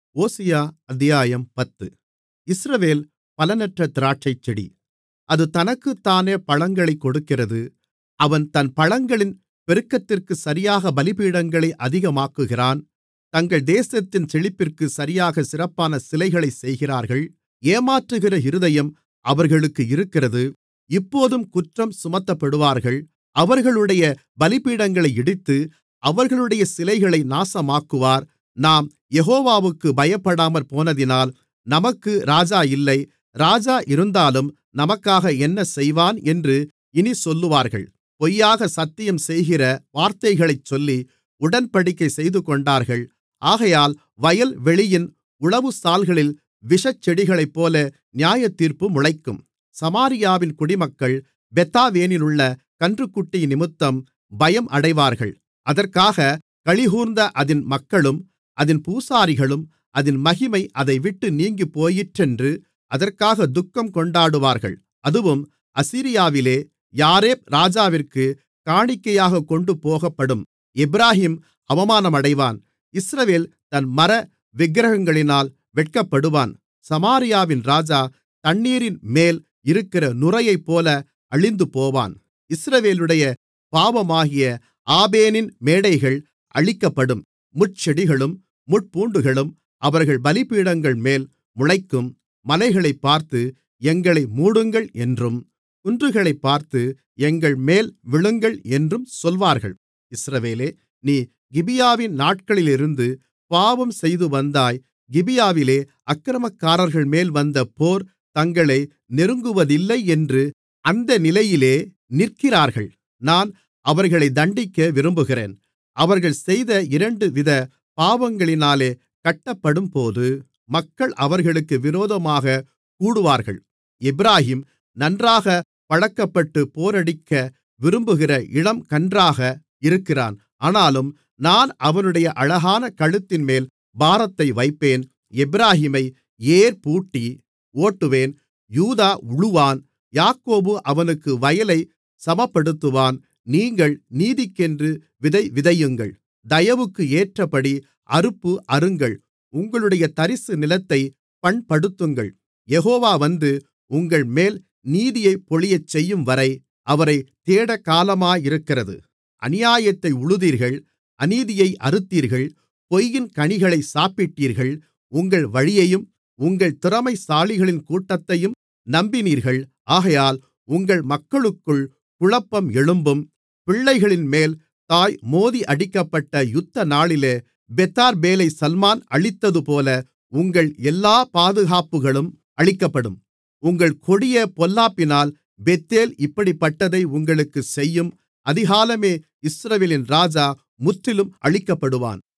ஓசியா அத்தியாயம் பத்து இஸ்ரவேல் பலனற்ற திராட்சைச்செடி அது தனக்குத்தானே பழங்களைக் கொடுக்கிறது அவன் தன் பழங்களின் பெருக்கத்திற்குச் சரியாகப் பலிபீடங்களை அதிகமாக்குகிறான் தங்கள் தேசத்தின் செழிப்பிற்குச் சரியாகச் சிறப்பான சிலைகளைச் செய்கிறார்கள் ஏமாற்றுகிற இருதயம் அவர்களுக்கு இருக்கிறது இப்போதும் குற்றம் சுமத்தப்படுவார்கள் அவர்களுடைய பலிபீடங்களை இடித்து அவர்களுடைய சிலைகளை நாசமாக்குவார் நாம் யெகோவாவுக்குப் பயப்படாமற்போனதினால் நமக்கு ராஜா இல்லை ராஜா இருந்தாலும் நமக்காக என்ன செய்வான் என்று இனிச் சொல்லுவார்கள் பொய்யாகச் சத்தியம் செய்கிற வார்த்தைகளைச் சொல்லி உடன்படிக்கை செய்துகொண்டார்கள் ஆகையால் வயல்வெளியின் உழவுசால்களில் விஷச்செடிகளைப்போல நியாயத்தீர்ப்பு முளைக்கும் சமாரியாவின் குடிமக்கள் பெத்தாவேனிலுள்ள கன்றுக்குட்டியினிமித்தம் பயம் அடைவார்கள் அதற்காகக் களிகூர்ந்த அதின் மக்களும் அதின் பூசாரிகளும் அதின் மகிமை அதைவிட்டு நீங்கிப்போயிற்றென்று அதற்காகத் துக்கம் கொண்டாடுவார்கள் அதுவும் அசீரியாவிலே யாரேப் ராஜாவிற்குக் காணிக்கையாகக் கொண்டுபோகப்படும் எப்பிராயீம் அவமானமடைவான் இஸ்ரவேல் தன் மர விக்கிரகங்களினால் வெட்கப்படுவான் சமாரியாவின் ராஜா தண்ணீரின்மேல் இருக்கிற நுரையைப்போல அழிந்துபோவான் இஸ்ரவேலுடைய பாவமாகிய ஆபேனின் மேடைகள் அழிக்கப்படும் முட்செடிகளும் முட்பூண்டுகளும் அவர்கள் பலிபீடங்கள்மேல் முளைக்கும் மலைகளைப் பார்த்து எங்களை மூடுங்கள் என்றும் குன்றுகளைப் பார்த்து எங்கள்மேல் விழுங்கள் என்றும் சொல்வார்கள் இஸ்ரவேலே நீ கிபியாவின் நாட்களிலிருந்து பாவம் செய்துவந்தாய் கிபியாவிலே அக்கிரமக்காரர்கள்மேல் வந்த போர் தங்களை நெருங்குவதில்லையென்று அந்த நிலையிலே நிற்கிறார்கள் நான் அவர்களைத் தண்டிக்க விரும்புகிறேன் அவர்கள் செய்த இரண்டுவித பாவங்களினாலே கட்டப்படும்போது மக்கள் அவர்களுக்கு விரோதமாகக் கூடுவார்கள் எப்பிராயீம் நன்றாகப் பழக்கப்பட்டுப் போரடிக்க விரும்புகிற இளங்கன்றாக இருக்கிறான் ஆனாலும் நான் அவனுடைய அழகான கழுத்தின்மேல் பாரத்தை வைப்பேன் எப்பிராயீமை ஏர்பூட்டி ஓட்டுவேன் யூதா உழுவான் யாக்கோபு அவனுக்கு வயலைச் சமப்படுத்துவான் நீங்கள் நீதிக்கென்று விதை விதையுங்கள் தயவுக்கு ஏற்றபடி அறுப்பு அறுங்கள் உங்களுடைய தரிசு நிலத்தைப் பண்படுத்துங்கள் யெகோவா வந்து உங்கள்மேல் நீதியைப் பொழியச்செய்யும்வரை அவரைத் தேடகாலமாயிருக்கிறது அநியாயத்தை உழுதீர்கள் அநீதியை அறுத்தீர்கள் பொய்யின் கனிகளை சாப்பிட்டீர்கள் உங்கள் வழியையும் உங்கள் திறமைசாலிகளின் கூட்டத்தையும் நம்பினீர்கள் ஆகையால் உங்கள் மக்களுக்குள் குழப்பம் எழும்பும் பிள்ளைகளின்மேல் தாய் மோதி அடிக்கப்பட்ட யுத்தநாளிலே பெத்தார்பேலை சல்மான் அழித்ததுபோல உங்கள் எல்லா பாதுகாப்புகளும் அழிக்கப்படும் உங்கள் கொடிய பொல்லாப்பினால் பெத்தேல் இப்படிப்பட்டதை உங்களுக்குச் செய்யும் அதிகாலமே இஸ்ரவேலின் ராஜா முற்றிலும் அழிக்கப்படுவான்